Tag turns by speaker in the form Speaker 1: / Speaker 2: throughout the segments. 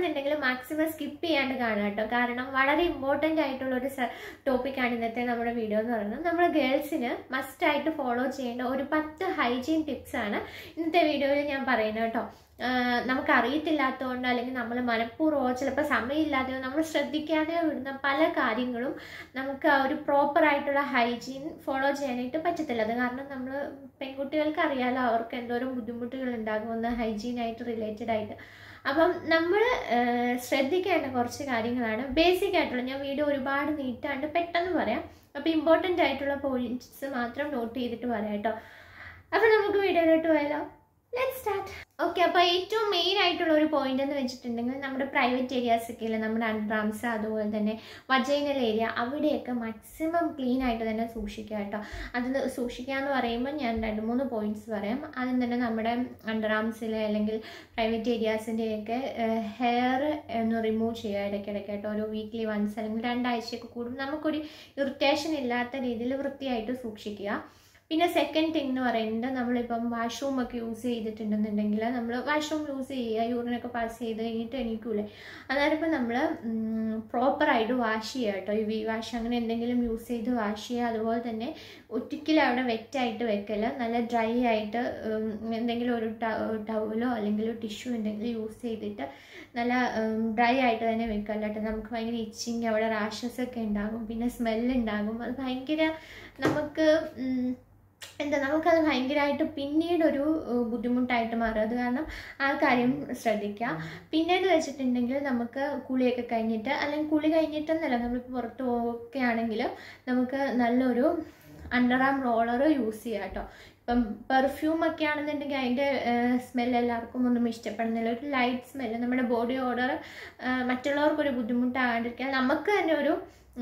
Speaker 1: കാണുന്നുണ്ടെങ്കിൽ maximum skip ചെയ്യാണ്ട് കാണുക കേട്ടോ കാരണം വളരെ ഇമ്പോർട്ടൻ്റ് ആയിട്ടുള്ള ഒരു ടോപ്പിക്കാണ് ഇന്നത്തെ നമ്മുടെ വീഡിയോ എന്ന് പറയുന്നത് നമ്മൾ ഗേൾസിന് മസ്റ്റ് ആയിട്ട് ഫോളോ ചെയ്യേണ്ട ഒരു പത്ത് ഹൈജീൻ ടിപ്സ് ആണ് ഇന്നത്തെ വീഡിയോയിൽ ഞാൻ പറയുന്നത് കേട്ടോ ആഹ് നമുക്ക് അറിയത്തില്ലാത്തതുകൊണ്ട് അല്ലെങ്കിൽ നമ്മൾ മനഃപൂർവ്വമോ ചിലപ്പോൾ സമയമില്ലാതെയോ നമ്മൾ ശ്രദ്ധിക്കാതെയോ വിടുന്ന പല കാര്യങ്ങളും നമുക്ക് ആ ഒരു പ്രോപ്പർ ആയിട്ടുള്ള ഹൈജീൻ ഫോളോ ചെയ്യാനായിട്ട് പറ്റത്തില്ല അത് കാരണം നമ്മൾ പെൺകുട്ടികൾക്ക് അറിയാലോ അവർക്ക് എന്തോരം ബുദ്ധിമുട്ടുകൾ ഉണ്ടാകുമെന്ന് ഹൈജീനായിട്ട് റിലേറ്റഡ് ആയിട്ട് അപ്പം നമ്മൾ ശ്രദ്ധിക്കേണ്ട കുറച്ച് കാര്യങ്ങളാണ് ബേസിക് ആയിട്ടുള്ള ഞാൻ വീഡിയോ ഒരുപാട് നീട്ടാണ്ട് പെട്ടെന്ന് പറയാം അപ്പോൾ ഇമ്പോർട്ടൻ്റ് ആയിട്ടുള്ള പോയിന്റ്സ് മാത്രം നോട്ട് ചെയ്തിട്ട് പറയാം കേട്ടോ അപ്പോൾ നമുക്ക് വീഡിയോയിലോട്ട് പോയാലോ ലെറ്റ് സ്റ്റാർട്ട് ഓക്കെ അപ്പോൾ ഏറ്റവും മെയിൻ ആയിട്ടുള്ള ഒരു പോയിന്റ് എന്ന് വെച്ചിട്ടുണ്ടെങ്കിൽ നമ്മുടെ പ്രൈവറ്റ് ഏരിയാസ് ഒക്കെ ഇല്ലേ നമ്മുടെ അണ്ടർആംസ് അതുപോലെ തന്നെ വജൈനൽ ഏരിയ അവിടെയൊക്കെ മാക്സിമം ക്ലീൻ ആയിട്ട് തന്നെ സൂക്ഷിക്കുക കേട്ടോ അത് സൂക്ഷിക്കുക എന്ന് പറയുമ്പോൾ ഞാൻ രണ്ട് മൂന്ന് പോയിന്റ്സ് പറയാം ആദ്യം തന്നെ നമ്മുടെ അണ്ടർആംസിലെ അല്ലെങ്കിൽ പ്രൈവറ്റ് ഏരിയാസിൻ്റെയൊക്കെ ഹെയർ ഒന്ന് റിമൂവ് ചെയ്യുക ഇടയ്ക്കിടയ്ക്ക് കേട്ടോ ഒരു വീക്ക്ലി വൺസ് അല്ലെങ്കിൽ രണ്ടാഴ്ചയൊക്കെ കൂടും നമുക്കൊരു ഇറിറ്റേഷൻ ഇല്ലാത്ത രീതിയിൽ വൃത്തിയായിട്ട് സൂക്ഷിക്കുക പിന്നെ സെക്കൻഡ് തിങ് എന്ന് പറയുന്നത് നമ്മളിപ്പം വാഷ്റൂം ഒക്കെ യൂസ് ചെയ്തിട്ടുണ്ടെന്നുണ്ടെങ്കിൽ നമ്മൾ വാഷ്റൂം യൂസ് ചെയ്യുക യൂറിനൊക്കെ പാസ് ചെയ്ത് കഴിഞ്ഞിട്ട് എണീക്കൂലേ അന്നേരം ഇപ്പം നമ്മൾ പ്രോപ്പറായിട്ട് വാഷ് ചെയ്യുക കേട്ടോ ഈ വി വാഷ് അങ്ങനെ എന്തെങ്കിലും യൂസ് ചെയ്ത് വാഷ് ചെയ്യുക അതുപോലെ തന്നെ ഒരിക്കലും അവിടെ വെറ്റായിട്ട് വെക്കല് നല്ല ഡ്രൈ ആയിട്ട് ഉം, എന്തെങ്കിലും ഒരു ടവലോ അല്ലെങ്കിൽ ടിഷ്യൂ എന്തെങ്കിലും യൂസ് ചെയ്തിട്ട് നല്ല ഡ്രൈ ആയിട്ട് തന്നെ വെക്കുക അല്ലാട്ട് നമുക്ക് ഭയങ്കര ഇച്ചിങ് അവിടെ റാഷസ് ഒക്കെ ഉണ്ടാകും പിന്നെ സ്മെല്ല് ഉണ്ടാകും അത് ഭയങ്കര നമുക്ക് ഉം, എന്താ നമുക്കത് ഭയങ്കരമായിട്ട് പിന്നീടൊരു ഏഹ്, ബുദ്ധിമുട്ടായിട്ട് മാറും അത് കാരണം ആ കാര്യം ശ്രദ്ധിക്കുക പിന്നീട് വെച്ചിട്ടുണ്ടെങ്കിൽ നമുക്ക് കുളിയൊക്കെ കഴിഞ്ഞിട്ട് അല്ലെങ്കിൽ കുളി കഴിഞ്ഞിട്ടെന്നല്ല നമ്മളിപ്പോൾ പുറത്ത് പോവുകയാണെങ്കിൽ നമുക്ക് നല്ലൊരു അണ്ടർആം റോളർ യൂസ് ചെയ്യാം കേട്ടോ ഇപ്പം പെർഫ്യൂം ഒക്കെ ആണെന്നുണ്ടെങ്കിൽ അതിൻ്റെ സ്മെൽ എല്ലാവർക്കും ഒന്നും ഇഷ്ടപ്പെടുന്നില്ല ഒരു ലൈറ്റ് സ്മെല്ല് നമ്മുടെ ബോഡി ഓർഡർ മറ്റുള്ളവർക്കൊരു ബുദ്ധിമുട്ടാകാണ്ടിരിക്കാൻ നമുക്ക് തന്നെ ഒരു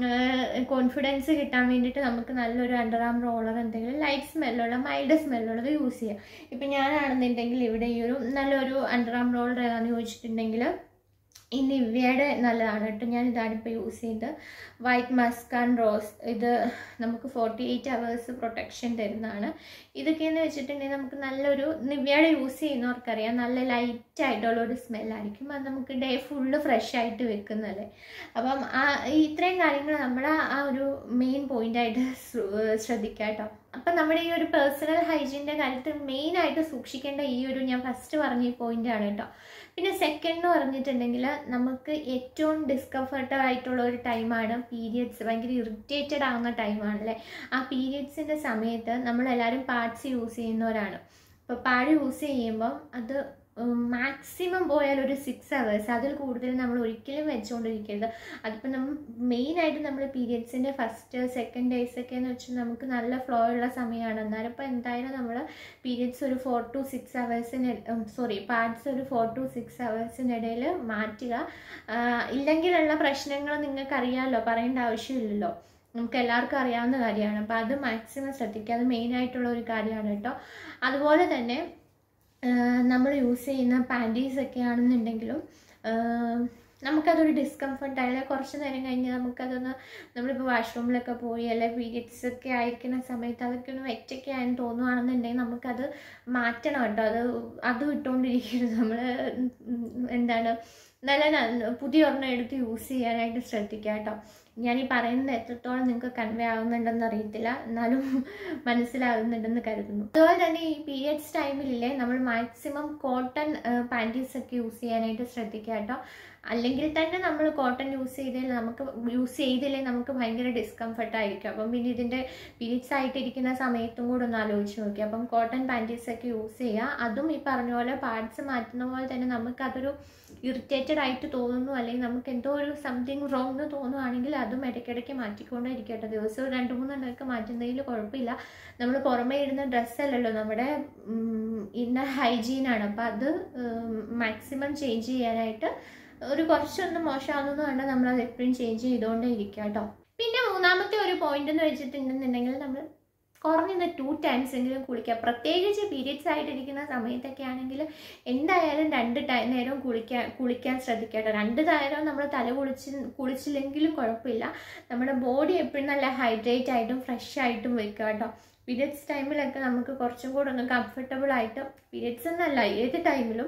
Speaker 1: കോൺഫിഡൻസ് കിട്ടാൻ വേണ്ടിയിട്ട് നമുക്ക് നല്ലൊരു അണ്ടർആം റോളർ എന്തെങ്കിലും ലൈറ്റ് സ്മെല്ലുള്ള മൈൽഡ് സ്മെല്ലുള്ളത് യൂസ് ചെയ്യാം ഇപ്പം ഞാനാണെന്നുണ്ടെങ്കിൽ ഇവിടെ ഈ ഒരു നല്ലൊരു അണ്ടർആം റോളർ ഏതാണെന്ന് ചോദിച്ചിട്ടുണ്ടെങ്കിൽ ഈ നിവ്യയുടെ നല്ലതാണ് കേട്ടോ ഞാൻ ഇതാണ് ഇപ്പോൾ യൂസ് ചെയ്ത് വൈറ്റ് മസ്ക് ആൻഡ് റോസ് ഇത് നമുക്ക് ഫോർട്ടി എയ്റ്റ് അവേഴ്സ് പ്രൊട്ടക്ഷൻ തരുന്നതാണ് ഇതൊക്കെയെന്ന് വെച്ചിട്ടുണ്ടെങ്കിൽ നമുക്ക് നല്ലൊരു നിവ്യയുടെ യൂസ് ചെയ്യുന്നവർക്കറിയാം നല്ല ലൈറ്റ് ആയിട്ടുള്ള ഒരു സ്മെല്ലായിരിക്കും അത് നമുക്ക് ഡേ ഫുള്ള് ഫ്രഷ് ആയിട്ട് വെക്കുന്നതല്ലേ അപ്പം ആ ഈ ഇത്രയും കാര്യങ്ങൾ നമ്മുടെ ആ ഒരു മെയിൻ പോയിന്റായിട്ട് ശ്രദ്ധിക്കുക കേട്ടോ അപ്പം നമ്മുടെ ഈ ഒരു പേഴ്സണൽ ഹൈജീൻ്റെ കാര്യത്തിൽ മെയിനായിട്ട് സൂക്ഷിക്കേണ്ട ഈ ഒരു ഞാൻ ഫസ്റ്റ് പറഞ്ഞ ഈ പോയിന്റാണ് കേട്ടോ പിന്നെ സെക്കൻഡ് എന്ന് പറഞ്ഞിട്ടുണ്ടെങ്കിൽ നമുക്ക് ഏറ്റവും ഡിസ്കംഫർട്ട് ആയിട്ടുള്ള ഒരു ടൈമാണ് പീരിയഡ്സ് ഭയങ്കര ഇറിറ്റേറ്റഡ് ആവുന്ന ടൈമാണല്ലേ ആ പീരിയഡ്സിൻ്റെ സമയത്ത് നമ്മളെല്ലാവരും പാഡ്സ് യൂസ് ചെയ്യുന്നവരാണ് അപ്പോൾ പാഡ് യൂസ് ചെയ്യുമ്പം അത് മാക്സിമം പോയാൽ ഒരു സിക്സ് അവേഴ്സ് അതിൽ കൂടുതൽ നമ്മൾ ഒരിക്കലും വെച്ചുകൊണ്ടിരിക്കരുത് അതിപ്പോൾ നമ്മൾ മെയിനായിട്ട് നമ്മൾ പീരിയഡ്സിൻ്റെ ഫസ്റ്റ് സെക്കൻഡ് ഡേയ്സ് ഒക്കെ എന്ന് വെച്ചാൽ നമുക്ക് നല്ല ഫ്ലോ ഉള്ള സമയമാണ് എന്നാലും ഇപ്പോൾ എന്തായാലും നമ്മൾ പീരിയഡ്സ് ഒരു ഫോർ ടു സിക്സ് അവേഴ്സിന് സോറി പാഡ്സ് ഒരു ഫോർ ടു സിക്സ് അവേഴ്സിനിടയിൽ മാറ്റുക ആഹ് ഇല്ലെങ്കിലുള്ള പ്രശ്നങ്ങൾ നിങ്ങൾക്കറിയാമല്ലോ പറയേണ്ട ആവശ്യമില്ലല്ലോ നമുക്ക് എല്ലാവർക്കും അറിയാവുന്ന കാര്യമാണ് അപ്പോൾ അത് മാക്സിമം ശ്രദ്ധിക്കുക അത് മെയിനായിട്ടുള്ള ഒരു കാര്യമാണ് കേട്ടോ അതുപോലെ തന്നെ നമ്മൾ യൂസ് ചെയ്യുന്ന പാൻറ്റീസ് ഒക്കെ ആണെന്നുണ്ടെങ്കിലും ആഹ് നമുക്കതൊരു ഡിസ്കംഫർട്ട് അല്ലെങ്കിൽ കുറച്ച് നേരം കഴിഞ്ഞ് നമുക്കതൊന്ന് നമ്മളിപ്പോൾ വാഷ്റൂമിലൊക്കെ പോയി അല്ലെങ്കിൽ പീരിയഡ്സ് ഒക്കെ ആയിരിക്കുന്ന സമയത്ത് അതൊക്കെ ഒന്ന് വെറ്റൊക്കെ ആയെന്ന് തോന്നുവാണെന്നുണ്ടെങ്കിൽ നമുക്കത് മാറ്റണം കേട്ടോ അത് അത് ഇട്ടുകൊണ്ടിരിക്കരുത് നമ്മൾ എന്താണ് നല്ല ന- പുതിയ ഒരെണ്ണം എടുത്ത് യൂസ് ചെയ്യാനായിട്ട് ശ്രദ്ധിക്കുക കേട്ടോ ഞാൻ ഈ പറയുന്നത് എത്രത്തോളം നിങ്ങൾക്ക് കൺവേ ആവുന്നുണ്ടെന്ന് അറിയത്തില്ല എന്നാലും മനസ്സിലാകുന്നുണ്ടെന്ന് കരുതുന്നു അതുപോലെ തന്നെ ഈ പീരിയഡ്സ് ടൈമിലില്ലേ നമ്മൾ മാക്സിമം കോട്ടൺ പാൻറ്റീസ് ഒക്കെ യൂസ് ചെയ്യാനായിട്ട് ശ്രദ്ധിക്കുക കേട്ടോ അല്ലെങ്കിൽ തന്നെ നമ്മൾ കോട്ടൺ യൂസ് ചെയ്തതിൽ നമുക്ക് യൂസ് ചെയ്തില്ലേ നമുക്ക് ഭയങ്കര ഡിസ്കംഫർട്ട് ആയിരിക്കും അപ്പം പിന്നെ ഇതിൻ്റെ പീരീഡ്സ് ആയിട്ടിരിക്കുന്ന സമയത്തും കൂടെ ഒന്ന് ആലോചിച്ച് നോക്കി അപ്പം കോട്ടൺ പാൻറ്റീസ് ഒക്കെ യൂസ് ചെയ്യുക അതും ഈ പറഞ്ഞ പോലെ പാർട്സ് മാറ്റുന്ന പോലെ തന്നെ നമുക്കതൊരു ഇറിറ്റേറ്റഡ് ആയിട്ട് തോന്നുന്നു അല്ലെങ്കിൽ നമുക്ക് എന്തോ ഒരു സംതിങ് റോങ് എന്ന് തോന്നുവാണെങ്കിൽ അതും ഇടയ്ക്കിടയ്ക്ക് മാറ്റിക്കൊണ്ടേ ഇരിക്കട്ടെ ദിവസവും രണ്ട് മൂന്നെണ്ണമൊക്കെ മാറ്റുന്നതിൽ കുഴപ്പമില്ല നമ്മൾ പുറമേ ഇടുന്ന ഡ്രസ്സല്ലല്ലോ നമ്മുടെ ഇന്നർ ഹൈജീനാണ് അപ്പം അത് മാക്സിമം ചേഞ്ച് ചെയ്യാനായിട്ട് ഒരു കുറച്ചൊന്ന് മോശമാകുന്നു കണ്ടാൽ നമ്മൾ അത് എപ്പോഴും ചേഞ്ച് ചെയ്തുകൊണ്ടേ ഇരിക്കുക കേട്ടോ പിന്നെ മൂന്നാമത്തെ ഒരു പോയിന്റ് എന്ന് വെച്ചിട്ടുണ്ടെന്നുണ്ടെങ്കിൽ നമ്മൾ കുറഞ്ഞത് ടു ടൈംസ് എങ്കിലും കുളിക്കുക പ്രത്യേകിച്ച് പീരിയഡ്സ് ആയിട്ടിരിക്കുന്ന സമയത്തൊക്കെ ആണെങ്കിൽ എന്തായാലും രണ്ട് ടൈം നേരവും കുളിക്കാൻ കുളിക്കാൻ ശ്രദ്ധിക്കട്ടോ രണ്ട് നേരവും നമ്മൾ തല കുളിച്ച് കുളിച്ചില്ലെങ്കിലും കുഴപ്പമില്ല നമ്മുടെ ബോഡി എപ്പോഴും നല്ല ഹൈഡ്രേറ്റ് ആയിട്ടും ഫ്രഷ് ആയിട്ടും വെക്കുക കേട്ടോ പീരിയഡ്സ് ടൈമിലൊക്കെ നമുക്ക് കുറച്ചും കൂടെ ഒന്ന് കംഫർട്ടബിൾ ആയിട്ട് പീരിയഡ്സ് എന്നല്ല ഏത് ടൈമിലും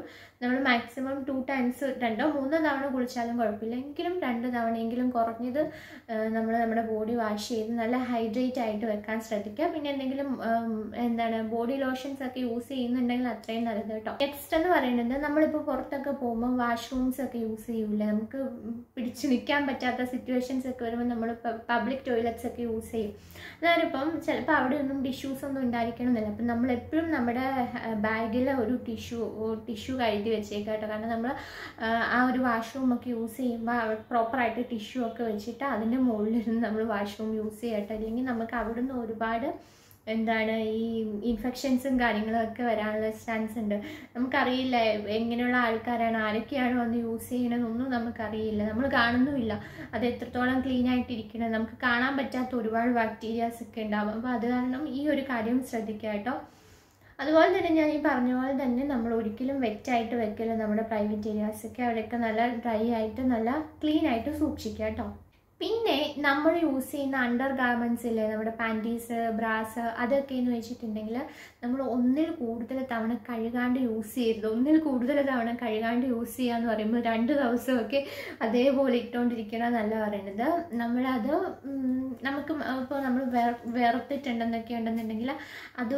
Speaker 1: നമ്മൾ മാക്സിമം ടു ടൈംസ് രണ്ടോ മൂന്നോ തവണ കുളിച്ചാലും കുഴപ്പമില്ല എങ്കിലും രണ്ട് തവണയെങ്കിലും കുറഞ്ഞത് നമ്മൾ നമ്മുടെ ബോഡി വാഷ് ചെയ്ത് നല്ല ഹൈഡ്രേറ്റ് ആയിട്ട് വെക്കാൻ ശ്രദ്ധിക്കുക പിന്നെ എന്തെങ്കിലും ഉം, എന്താണ് ബോഡി ലോഷൻസ് ഒക്കെ യൂസ് ചെയ്യുന്നുണ്ടെങ്കിൽ അത്രയും നല്ലത് കേട്ടോ നെക്സ്റ്റ് എന്ന് പറയുന്നത് നമ്മളിപ്പോൾ പുറത്തൊക്കെ പോകുമ്പോൾ വാഷ്റൂംസ് ഒക്കെ യൂസ് ചെയ്യൂലേ നമുക്ക് പിടിച്ചു നിൽക്കാൻ പറ്റാത്ത സിറ്റുവേഷൻസ് ഒക്കെ വരുമ്പോൾ നമ്മൾ പബ്ലിക് ടോയ്ലറ്റ്സ് ഒക്കെ യൂസ് ചെയ്യും അതായതിപ്പം ചിലപ്പോൾ അവിടെ ഒന്നും ടിഷ്യൂസ് ഒന്നും ഉണ്ടായിരിക്കണമെന്നില്ല അപ്പം നമ്മൾ എപ്പോഴും നമ്മുടെ ബാഗിൽ ഒരു ടിഷ്യൂ ടിഷ്യൂ കഴുതി വെച്ചേക്കാം കേട്ടോ കാരണം നമ്മൾ ആ ഒരു വാഷ്റൂം ഒക്കെ യൂസ് ചെയ്യുമ്പോൾ പ്രോപ്പറായിട്ട് ടിഷ്യൂ ഒക്കെ വെച്ചിട്ട് അതിൻ്റെ മുകളിലിരുന്ന് നമ്മൾ വാഷ്റൂം യൂസ് ചെയ്യട്ടെ അല്ലെങ്കിൽ നമുക്ക് അവിടുന്ന് ഒരുപാട് എന്താണ് ഈ ഇൻഫെക്ഷൻസും കാര്യങ്ങളും ഒക്കെ വരാനുള്ള ചാൻസ് ഉണ്ട് നമുക്കറിയില്ല എങ്ങനെയുള്ള ആൾക്കാരാണ് ആരൊക്കെയാണ് വന്ന് യൂസ് ചെയ്യണമെന്നൊന്നും നമുക്കറിയില്ല നമ്മൾ കാണുന്നുമില്ല അത് എത്രത്തോളം ക്ലീൻ ആയിട്ടിരിക്കണം നമുക്ക് കാണാൻ പറ്റാത്ത ഒരുപാട് ബാക്ടീരിയാസ് ഒക്കെ ഉണ്ടാവും അപ്പോൾ അത് കാരണം ഈ ഒരു കാര്യം ശ്രദ്ധിക്കുക കേട്ടോ അതുപോലെ തന്നെ ഞാൻ ഈ പറഞ്ഞ പോലെ തന്നെ നമ്മൾ ഒരിക്കലും വെറ്റായിട്ട് വെക്കല് നമ്മുടെ പ്രൈവറ്റ് ഏരിയാസൊക്കെ അവിടെയൊക്കെ നല്ല ഡ്രൈ ആയിട്ട് നല്ല ക്ലീൻ ആയിട്ട് സൂക്ഷിക്കുക കേട്ടോ പിന്നെ നമ്മൾ യൂസ് ചെയ്യുന്ന അണ്ടർ ഗാർമെൻറ്റ്സ് ഇല്ലേ നമ്മുടെ പാൻറ്റീസ് ബ്രാസ് അതൊക്കെ എന്ന് വെച്ചിട്ടുണ്ടെങ്കിൽ നമ്മൾ ഒന്നിൽ കൂടുതൽ തവണ കഴുകാണ്ട് യൂസ് ചെയ്യരുത് ഒന്നിൽ കൂടുതൽ തവണ കഴുകാണ്ട് യൂസ് ചെയ്യുക എന്ന് പറയുമ്പോൾ രണ്ട് ദിവസമൊക്കെ അതേപോലെ ഇട്ടുകൊണ്ടിരിക്കണം എന്നല്ല പറയുന്നത് നമ്മളത് ഉം, നമുക്ക് ഇപ്പോൾ നമ്മൾ വേർത്തിട്ടുണ്ടെന്നൊക്കെ ഉണ്ടെന്നുണ്ടെങ്കിൽ അത്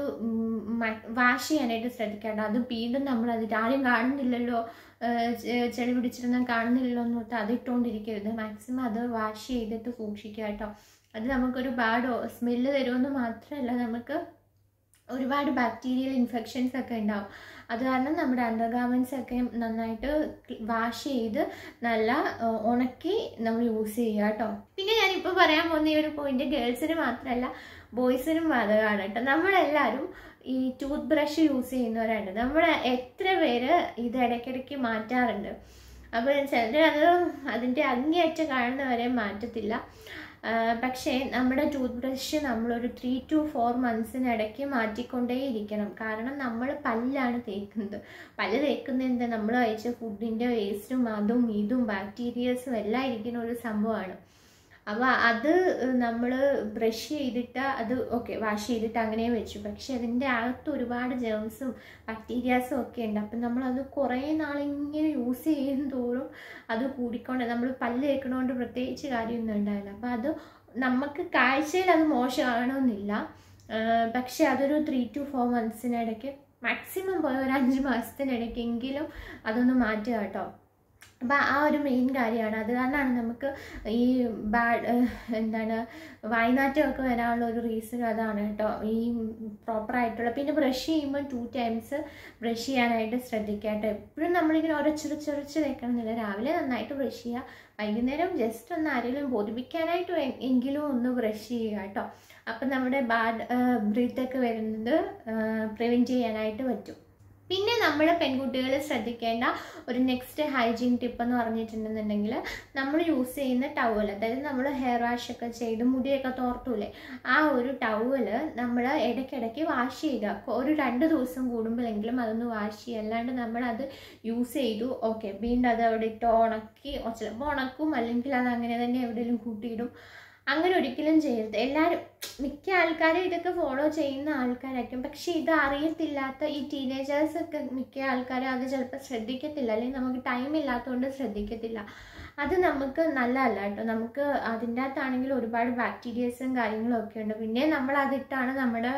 Speaker 1: വാഷ് ചെയ്യാനായിട്ട് ശ്രദ്ധിക്കാണ്ട് അത് വീണ്ടും നമ്മൾ അത് ആരും കാണുന്നില്ലല്ലോ ഏഹ് ചെ- ചെളി പിടിച്ചിരുന്നാൽ കാണുന്നില്ലല്ലോ എന്ന് ഓർത്ത് അത് ഇട്ടുകൊണ്ടിരിക്കരുത് മാക്സിമം അത് വാഷ് ചെയ്തിട്ട് സൂക്ഷിക്കുക കേട്ടോ അത് നമുക്കൊരു ബാഡ് സ്മെല്ല് തരുമെന്ന് മാത്രമല്ല നമുക്ക് ഒരുപാട് ബാക്ടീരിയൽ ഇൻഫെക്ഷൻസ് ഒക്കെ ഉണ്ടാവും അത് കാരണം നമ്മുടെ അണ്ടർഗാർമെൻറ്റ്സ് ഒക്കെ നന്നായിട്ട് വാഷ് ചെയ്ത് നല്ല ആ, ഉണക്കി നമ്മൾ യൂസ് ചെയ്യുക കേട്ടോ പിന്നെ ഞാനിപ്പോൾ പറയാൻ പോകുന്ന ഈ ഒരു പോയിന്റ് ഗേൾസിന് മാത്രമല്ല ബോയ്സിനും ബാധകമാണ് കേട്ടോ നമ്മളെല്ലാവരും ഈ ടൂത്ത് ബ്രഷ് യൂസ് ചെയ്യുന്നവരാണ് നമ്മൾ എത്ര പേര് ഇത് ഇടയ്ക്കിടയ്ക്ക് മാറ്റാറുണ്ട് അപ്പോൾ ചിലർ അത് അതിൻ്റെ അങ്ങേയറ്റം കാണുന്നവരെ മാറ്റത്തില്ല ആ, പക്ഷേ നമ്മുടെ ടൂത്ത് ബ്രഷ് നമ്മളൊരു ത്രീ ടു ഫോർ മന്ത്സിനിടയ്ക്ക് മാറ്റിക്കൊണ്ടേയിരിക്കണം കാരണം നമ്മൾ പല്ലാണ് തേക്കുന്നത് പല്ല് തേക്കുന്ന എന്താ നമ്മൾ കഴിച്ച ഫുഡിൻ്റെ വേസ്റ്റും അതും ഇതും ബാക്ടീരിയസും എല്ലാം ഇരിക്കുന്ന ഒരു സംഭവമാണ് അപ്പോൾ അത് നമ്മൾ ബ്രഷ് ചെയ്തിട്ട് അത് ഓക്കെ വാഷ് ചെയ്തിട്ട് അങ്ങനെ വെച്ചു പക്ഷെ അതിൻ്റെ അകത്ത് ഒരുപാട് ജേംസും ബാക്ടീരിയാസും ഒക്കെ ഉണ്ട് അപ്പം നമ്മളത് കുറേ നാളിങ്ങനെ യൂസ് ചെയ്യും തോറും അത് കൂടിക്കൊണ്ട് നമ്മൾ പല്ല് തേക്കണോണ്ട് പ്രത്യേകിച്ച് കാര്യമൊന്നും ഉണ്ടാവില്ല അപ്പോൾ അത് നമുക്ക് കാഴ്ചയിൽ അത് മോശമാകണമെന്നില്ല ആഹ് പക്ഷെ അതൊരു ത്രീ ടു ഫോർ മന്ത്സിനിടയ്ക്ക് മാക്സിമം പോയ ഒരു അഞ്ച് മാസത്തിനിടയ്ക്കെങ്കിലും അതൊന്ന് മാറ്റുക കേട്ടോ അപ്പം ആ ഒരു മെയിൻ കാര്യമാണ് അത് കാരണമാണ് നമുക്ക് ഈ ബാഡ് എന്താണ് വായ്നാറ്റമൊക്കെ വരാനുള്ള ഒരു റീസൺ അതാണ് കേട്ടോ ഈ പ്രോപ്പറായിട്ടുള്ള പിന്നെ ബ്രഷ് ചെയ്യുമ്പോൾ ടു ടൈംസ് ബ്രഷ് ചെയ്യാനായിട്ട് ശ്രദ്ധിക്കുക കേട്ടോ എപ്പോഴും നമ്മളിങ്ങനെ ഉരച്ചുരച്ചുരച്ച് വെക്കണമെന്നില്ല രാവിലെ നന്നായിട്ട് ബ്രഷ് ചെയ്യുക വൈകുന്നേരം ജസ്റ്റ് ഒന്ന് ആരെങ്കിലും ബോധിപ്പിക്കാനായിട്ട് എ- എങ്കിലും ഒന്ന് ബ്രഷ് ചെയ്യുക കേട്ടോ അപ്പം നമ്മുടെ ബാഡ് ബ്രീത്തൊക്കെ വരുന്നത് പ്രിവെൻറ്റ് ചെയ്യാനായിട്ട് പറ്റും പിന്നെ നമ്മൾ പെൺകുട്ടികൾ ശ്രദ്ധിക്കേണ്ട ഒരു നെക്സ്റ്റ് ഹൈജീൻ ടിപ്പ് എന്ന് പറഞ്ഞിട്ടുണ്ടെന്നുണ്ടെങ്കിൽ നമ്മൾ യൂസ് ചെയ്യുന്ന ടവൽ അതായത് നമ്മൾ ഹെയർ വാഷ് ഒക്കെ ചെയ്ത് മുടിയൊക്കെ തോർത്തൂലേ ആ ഒരു ടവല് നമ്മൾ ഇടയ്ക്കിടയ്ക്ക് വാഷ് ചെയ്യുക കൊ- ഒരു രണ്ട് ദിവസം കൂടുമ്പോഴെങ്കിലും അതൊന്ന് വാഷ് ചെയ്യുക അല്ലാണ്ട് നമ്മളത് യൂസ് ചെയ്തു ഓക്കെ വീണ്ടും അത് അവിടെ ഇട്ട് ഉണക്കി ഒ- ചിലപ്പോൾ ഉണക്കും അല്ലെങ്കിൽ അത് അങ്ങനെ തന്നെ എവിടെയെങ്കിലും കൂട്ടിയിടും അങ്ങനെ ഒരിക്കലും ചെയ്യരുത് എല്ലാവരും മിക്ക ആൾക്കാരും ഇതൊക്കെ ഫോളോ ചെയ്യുന്ന ആൾക്കാരായിരിക്കും പക്ഷെ ഇത് അറിയത്തില്ലാത്ത ഈ ടീനേജേഴ്സ് ഒക്കെ മിക്ക ആൾക്കാരും അത് ചിലപ്പോൾ ശ്രദ്ധിക്കത്തില്ല അല്ലെങ്കിൽ നമുക്ക് ടൈം ഇല്ലാത്തതുകൊണ്ട് ശ്രദ്ധിക്കത്തില്ല അത് നമുക്ക് നല്ലതല്ല കേട്ടോ നമുക്ക് അതിൻ്റെ അകത്താണെങ്കിൽ ഒരുപാട് ബാക്ടീരിയസും കാര്യങ്ങളും ഒക്കെ ഉണ്ട് പിന്നെ നമ്മൾ അതിട്ടാണ് നമ്മുടെ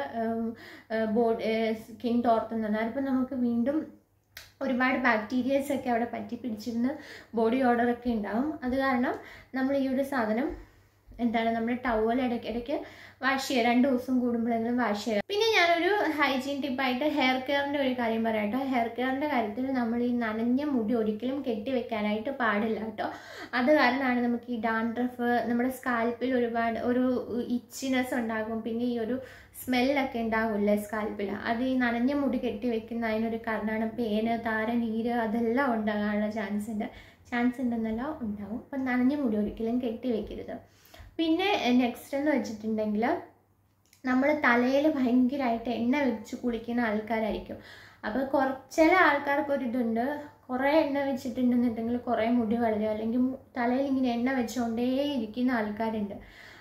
Speaker 1: ബോഡി സ്കിൻ തോർത്തുന്നത് അതിപ്പോൾ നമുക്ക് വീണ്ടും ഒരുപാട് ബാക്ടീരിയസ് ഒക്കെ അവിടെ പറ്റി പിടിച്ചിരുന്ന് ബോഡി ഓർഡർ ഒക്കെ ഉണ്ടാവും അത് കാരണം നമ്മൾ ഈ ഒരു സാധനം എന്താണ് നമ്മുടെ ടവൽ ഇടയ്ക്കിടയ്ക്ക് വാഷ് ചെയ്യുക രണ്ട് ദിവസം കൂടുമ്പോഴെങ്കിലും വാഷ് ചെയ്യുക പിന്നെ ഞാനൊരു ഹൈജീൻ ടിപ്പായിട്ട് ഹെയർ കെയറിൻ്റെ ഒരു കാര്യം പറയാം കേട്ടോ ഹെയർ കെയറിൻ്റെ കാര്യത്തിൽ നമ്മൾ ഈ നനഞ്ഞ മുടി ഒരിക്കലും കെട്ടി വെക്കാനായിട്ട് പാടില്ല കേട്ടോ അത് കാരണമാണ് നമുക്ക് ഈ ഡാൻഡ്രഫ് നമ്മുടെ സ്കാൽപ്പിൽ ഒരുപാട് ഒരു ഇച്ചിനെസ് ഉണ്ടാകും പിന്നെ ഈ ഒരു സ്മെല്ലൊക്കെ ഉണ്ടാകില്ലേ സ്കാൽപ്പിൽ അത് ഈ നനഞ്ഞ മുടി കെട്ടി വെക്കുന്ന അതിനൊരു കാരണമാണ് പേന് താര നീര് അതെല്ലാം ഉണ്ടാകാനുള്ള ചാൻസ് ഉണ്ട് ചാൻസ് ഉണ്ടെന്നല്ല ഉണ്ടാവും അപ്പം നനഞ്ഞ മുടി ഒരിക്കലും കെട്ടി വെക്കരുത് പിന്നെ നെക്സ്റ്റ് എന്ന് വെച്ചിട്ടുണ്ടെങ്കിൽ നമ്മൾ തലയിൽ ഭയങ്കരമായിട്ട് എണ്ണ വെച്ച് കുളിക്കുന്ന ആൾക്കാരായിരിക്കും അപ്പോൾ കുറ ചില ആൾക്കാർക്ക് ഒരു ഇതുണ്ട് കുറേ എണ്ണ വെച്ചിട്ടുണ്ടെന്നുണ്ടെങ്കിൽ കുറേ മുടി വളരും അല്ലെങ്കിൽ മു- തലയിൽ ഇങ്ങനെ എണ്ണ വെച്ചുകൊണ്ടേ ഇരിക്കുന്ന ആൾക്കാരുണ്ട്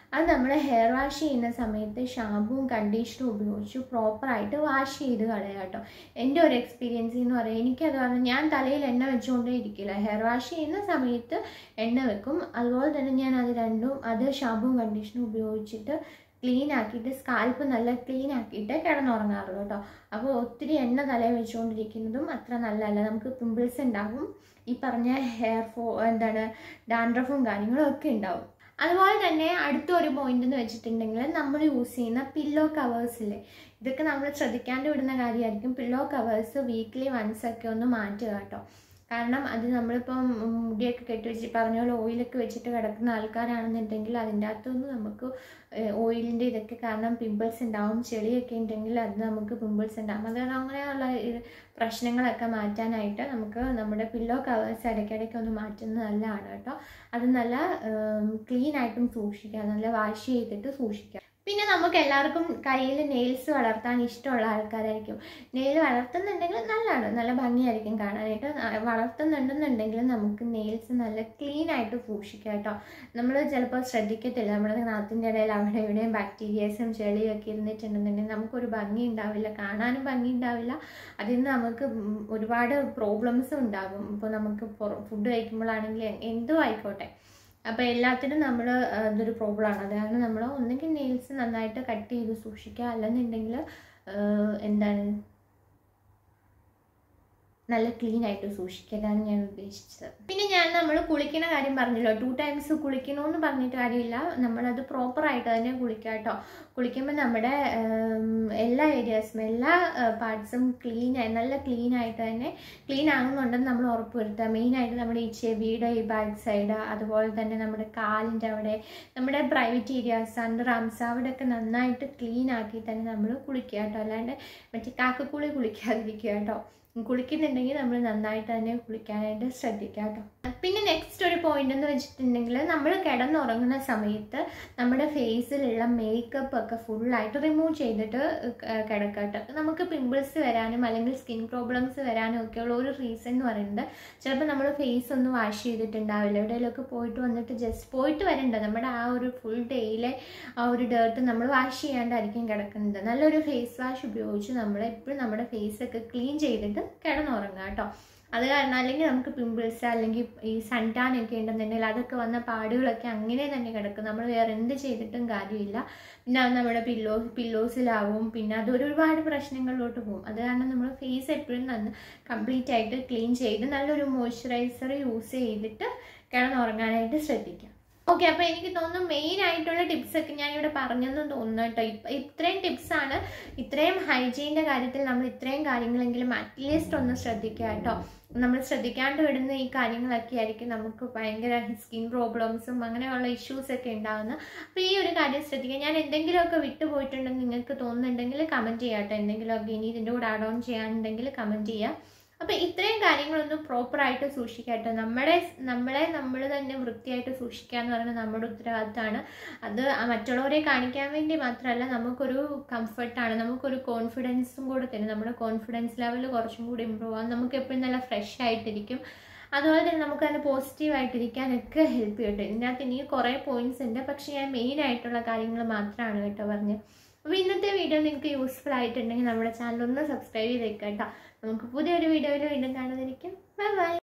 Speaker 1: അത് നമ്മൾ ഹെയർ വാഷ് ചെയ്യുന്ന സമയത്ത് ഷാമ്പുവും കണ്ടീഷണറും ഉപയോഗിച്ച് പ്രോപ്പറായിട്ട് വാഷ് ചെയ്ത് കളയുക കേട്ടോ എൻ്റെ ഒരു എക്സ്പീരിയൻസ് എന്ന് പറയുന്നത് എനിക്കത് പറഞ്ഞാൽ ഞാൻ തലയിൽ എണ്ണ വെച്ചുകൊണ്ടേ ഇരിക്കില്ല ഹെയർ വാഷ് ചെയ്യുന്ന സമയത്ത് എണ്ണ വെക്കും അതുപോലെ തന്നെ ഞാൻ അത് രണ്ടും അത് ഷാമ്പുവും കണ്ടീഷണറും ഉപയോഗിച്ചിട്ട് ക്ലീൻ ആക്കിയിട്ട് സ്കാൽപ്പ് നല്ല ക്ലീൻ ആക്കിയിട്ട് കിടന്നുറങ്ങാറുള്ളൂ കേട്ടോ അപ്പോൾ ഒത്തിരി എണ്ണ തലയിൽ വെച്ചുകൊണ്ടിരിക്കുന്നതും അത്ര നല്ലതല്ല നമുക്ക് പിമ്പിൾസ് ഉണ്ടാകും ഈ പറഞ്ഞ ഹെയർ ഫോ എന്താണ് ഡാൻഡ്രഫും കാര്യങ്ങളും ഒക്കെ ഉണ്ടാവും അതുപോലെ തന്നെ അടുത്ത ഒരു പോയിന്റ് എന്ന് വെച്ചിട്ടുണ്ടെങ്കിൽ നമ്മൾ യൂസ് ചെയ്യുന്ന പില്ലോ കവേഴ്സ് ഇല്ലേ ഇതൊക്കെ നമ്മൾ ശ്രദ്ധിക്കാണ്ട് വിടുന്ന കാര്യമായിരിക്കും പില്ലോ കവേഴ്സ് വീക്ക്ലി വൺസ് ഒക്കെ ഒന്ന് മാറ്റുക കേട്ടോ കാരണം അത് നമ്മളിപ്പം മുടിയൊക്കെ കെട്ടി വെച്ച് പറഞ്ഞ പോലെ ഓയിലൊക്കെ വെച്ചിട്ട് കിടക്കുന്ന ആൾക്കാരാണെന്നുണ്ടെങ്കിൽ അതിൻ്റെ അകത്തുനിന്ന് നമുക്ക് ഓയിലിൻ്റെ ഇതൊക്കെ കാരണം പിമ്പിൾസ് ഉണ്ടാവും ചെളിയൊക്കെ ഉണ്ടെങ്കിൽ അത് നമുക്ക് പിമ്പിൾസ് ഉണ്ടാകും അത് അങ്ങനെയുള്ള ഇത് പ്രശ്നങ്ങളൊക്കെ മാറ്റാനായിട്ട് നമുക്ക് നമ്മുടെ പില്ലോ കവേഴ്സ് ഇടയ്ക്കിടയ്ക്ക് ഒന്ന് മാറ്റുന്നത് നല്ലതാണ് കേട്ടോ അത് നല്ല ക്ലീൻ ആയിട്ടും സൂക്ഷിക്കുക നല്ല വാഷ് ചെയ്തിട്ട് സൂക്ഷിക്കുക പിന്നെ നമുക്ക് എല്ലാവർക്കും കയ്യിൽ നെയിൽസ് വളർത്താൻ ഇഷ്ടമുള്ള ആൾക്കാരായിരിക്കും നെയിൽ വളർത്തുന്നുണ്ടെങ്കിൽ നല്ലതാണ് നല്ല ഭംഗിയായിരിക്കും കാണാനായിട്ട് വളർത്തുന്നുണ്ടെന്നുണ്ടെങ്കിൽ നമുക്ക് നെയിൽസ് നല്ല ക്ലീൻ ആയിട്ട് സൂക്ഷിക്കാം കേട്ടോ നമ്മൾ ചിലപ്പോൾ ശ്രദ്ധിക്കത്തില്ല നമ്മുടെ നാത്തിൻ്റെ ഇടയിൽ അവിടെ ഇവിടെയും ബാക്ടീരിയസും ചെളിയൊക്കെ ഇരുന്നിട്ടുണ്ടെന്നുണ്ടെങ്കിൽ നമുക്കൊരു ഭംഗി ഉണ്ടാവില്ല കാണാനും ഭംഗി ഉണ്ടാവില്ല അതിൽ നിന്ന് നമുക്ക് ഒരുപാട് പ്രോബ്ലംസും ഉണ്ടാകും ഇപ്പോൾ നമുക്ക് ഫുഡ് കഴിക്കുമ്പോഴാണെങ്കിൽ എന്തും ആയിക്കോട്ടെ അപ്പോൾ എല്ലാത്തിനും നമ്മൾ ഇതൊരു പ്രോബ്ലമാണ് അത് കാരണം നമ്മൾ ഒന്നെങ്കിൽ നെയിൽസ് നന്നായിട്ട് കട്ട് ചെയ്ത് സൂക്ഷിക്കുക അല്ലെന്നുണ്ടെങ്കിൽ എന്താണ് നല്ല ക്ലീൻ ആയിട്ട് സൂക്ഷിക്കലാണ് ഞാൻ ഉദ്ദേശിച്ചത് പിന്നെ ഞാൻ നമ്മൾ കുളിക്കുന്ന കാര്യം പറഞ്ഞല്ലോ ടു ടൈംസ് കുളിക്കണമെന്ന് പറഞ്ഞിട്ട് കാര്യമില്ല നമ്മളത് പ്രോപ്പറായിട്ട് തന്നെ കുളിക്കുക കേട്ടോ കുളിക്കുമ്പോൾ നമ്മുടെ എല്ലാ ഏരിയാസും എല്ലാ പാർട്സും ക്ലീൻ ആയി നല്ല ക്ലീൻ ആയിട്ട് തന്നെ ക്ലീൻ ആകുന്നുണ്ടെന്ന് നമ്മൾ ഉറപ്പ് വരുത്തുക മെയിനായിട്ട് നമ്മുടെ ഈ ചെവിയുടെ ഈ ബാക്ക് സൈഡ് അതുപോലെ തന്നെ നമ്മുടെ കാലിൻ്റെ അവിടെ നമ്മുടെ പ്രൈവറ്റ് ഏരിയാസ് അണ്ടർ ആംസ് അവിടെയൊക്കെ നന്നായിട്ട് ക്ലീൻ ആക്കി തന്നെ നമ്മൾ കുളിക്കുക കേട്ടോ അല്ലാണ്ട് മറ്റേ കാക്കക്കുളി കുളിക്കാതിരിക്കുക കേട്ടോ കുളിക്കുന്നുണ്ടെങ്കിൽ നമ്മൾ നന്നായിട്ട് തന്നെ കുളിക്കാനായിട്ട് ശ്രദ്ധിക്കുക കേട്ടോ പിന്നെ നെക്സ്റ്റ് ഒരു പോയിന്റ് എന്ന് വെച്ചിട്ടുണ്ടെങ്കിൽ നമ്മൾ കിടന്നുറങ്ങുന്ന സമയത്ത് നമ്മുടെ ഫേസിലുള്ള മേക്കപ്പ് ഒക്കെ ഫുള്ളായിട്ട് റിമൂവ് ചെയ്തിട്ട് കിടക്കട്ടെ നമുക്ക് പിമ്പിൾസ് വരാനും അല്ലെങ്കിൽ സ്കിൻ പ്രോബ്ലംസ് വരാനും ഒക്കെയുള്ള ഒരു റീസൺ എന്ന് പറയുന്നത് ചിലപ്പോൾ നമ്മൾ ഫേസ് ഒന്നും വാഷ് ചെയ്തിട്ടുണ്ടാവില്ല എവിടെയെങ്കിലുമൊക്കെ പോയിട്ട് വന്നിട്ട് ജസ്റ്റ് പോയിട്ട് വരണ്ട നമ്മുടെ ആ ഒരു ഫുൾ ഡേയിലെ ആ ഒരു ഡേർട്ട് നമ്മൾ വാഷ് ചെയ്യാണ്ടായിരിക്കും കിടക്കുന്നത് നല്ലൊരു ഫേസ് വാഷ് ഉപയോഗിച്ച് നമ്മൾ എപ്പോഴും നമ്മുടെ ഫേസൊക്കെ ക്ലീൻ ചെയ്തിട്ട് കിടന്നുറങ്ങുക കേട്ടോ അത് കാരണം അല്ലെങ്കിൽ നമുക്ക് പിമ്പിൾസ് അല്ലെങ്കിൽ ഈ സൺടാൻ ഒക്കെ ഉണ്ടെന്നുണ്ടെങ്കിൽ അതൊക്കെ വന്ന പാടുകളൊക്കെ അങ്ങനെ തന്നെ കിടക്കും നമ്മൾ വേറെ എന്ത് ചെയ്തിട്ടും കാര്യമില്ല പിന്നെ അത് നമ്മുടെ പില്ലോ പില്ലോസിലാവും പിന്നെ അത് ഒരുപാട് പ്രശ്നങ്ങളിലോട്ട് പോകും അത് കാരണം നമ്മൾ ഫേസ് എപ്പോഴും നന്ന് കംപ്ലീറ്റ് ആയിട്ട് ക്ലീൻ ചെയ്ത് നല്ലൊരു മോയ്സ്ചറൈസർ യൂസ് ചെയ്തിട്ട് കിടന്നുറങ്ങാനായിട്ട് ശ്രദ്ധിക്കാം ഓക്കെ അപ്പോൾ എനിക്ക് തോന്നുന്നു മെയിൻ ആയിട്ടുള്ള ടിപ്സ് ഒക്കെ ഞാൻ ഇവിടെ പറഞ്ഞെന്ന് തോന്നുന്നു കേട്ടോ ഇപ്പം ഇത്രയും ടിപ്സാണ് ഇത്രയും ഹൈജീൻ്റെ കാര്യത്തിൽ നമ്മൾ ഇത്രയും കാര്യങ്ങളെങ്കിലും അറ്റ്ലീസ്റ്റ് ഒന്ന് ശ്രദ്ധിക്കുക കേട്ടോ നമ്മൾ ശ്രദ്ധിക്കാണ്ട് വിടുന്ന ഈ കാര്യങ്ങളൊക്കെ ആയിരിക്കും നമുക്ക് ഭയങ്കര സ്കിൻ പ്രോബ്ലംസും അങ്ങനെയുള്ള ഇഷ്യൂസ് ഒക്കെ ഉണ്ടാകുന്നത് അപ്പോൾ ഈ ഒരു കാര്യം ശ്രദ്ധിക്കുക ഞാൻ എന്തെങ്കിലുമൊക്കെ വിട്ടുപോയിട്ടുണ്ടെന്ന് നിങ്ങൾക്ക് തോന്നുന്നുണ്ടെങ്കിൽ കമൻറ്റ് ചെയ്യാം കേട്ടോ എന്തെങ്കിലുമൊക്കെ ഇനി ഇതിൻ്റെ കൂടെ ആഡ് ഓൺ ചെയ്യാനുണ്ടെങ്കിൽ കമൻറ്റ് ചെയ്യുക അപ്പോൾ ഇത്രയും കാര്യങ്ങളൊന്നും പ്രോപ്പറായിട്ട് സൂക്ഷിക്കട്ടെ നമ്മുടെ നമ്മളെ നമ്മൾ തന്നെ വൃത്തിയായിട്ട് സൂക്ഷിക്കുക എന്ന് പറയുന്നത് നമ്മുടെ ഉത്തരവാദിത്തമാണ് അത് മറ്റുള്ളവരെ കാണിക്കാൻ വേണ്ടി മാത്രമല്ല നമുക്കൊരു കംഫർട്ടാണ് നമുക്കൊരു കോൺഫിഡൻസും കൂടെ തരും നമ്മുടെ കോൺഫിഡൻസ് ലെവൽ കുറച്ചും കൂടി ഇമ്പ്രൂവ് ആകും നമുക്ക് എപ്പോഴും നല്ല ഫ്രഷ് ആയിട്ടിരിക്കും അതുപോലെ തന്നെ നമുക്ക് തന്നെ പോസിറ്റീവായിട്ടിരിക്കാനൊക്കെ ഹെൽപ്പ് ചെയ്യട്ടെ ഇതിനകത്ത് ഇനി കുറേ പോയിന്റ്സ് ഉണ്ട് പക്ഷേ ഞാൻ മെയിൻ ആയിട്ടുള്ള കാര്യങ്ങൾ മാത്രമാണ് കേട്ടോ പറഞ്ഞത് അപ്പോൾ ഇന്നത്തെ വീഡിയോ നിങ്ങൾക്ക് യൂസ്ഫുൾ ആയിട്ടുണ്ടെങ്കിൽ നമ്മുടെ ചാനൽ ഒന്ന് സബ്സ്ക്രൈബ് ചെയ്തേക്കാം കേട്ടോ നമുക്ക് പുതിയൊരു വീഡിയോയിൽ വീണ്ടും കാണുന്നതായിരിക്കും ബൈ ബൈ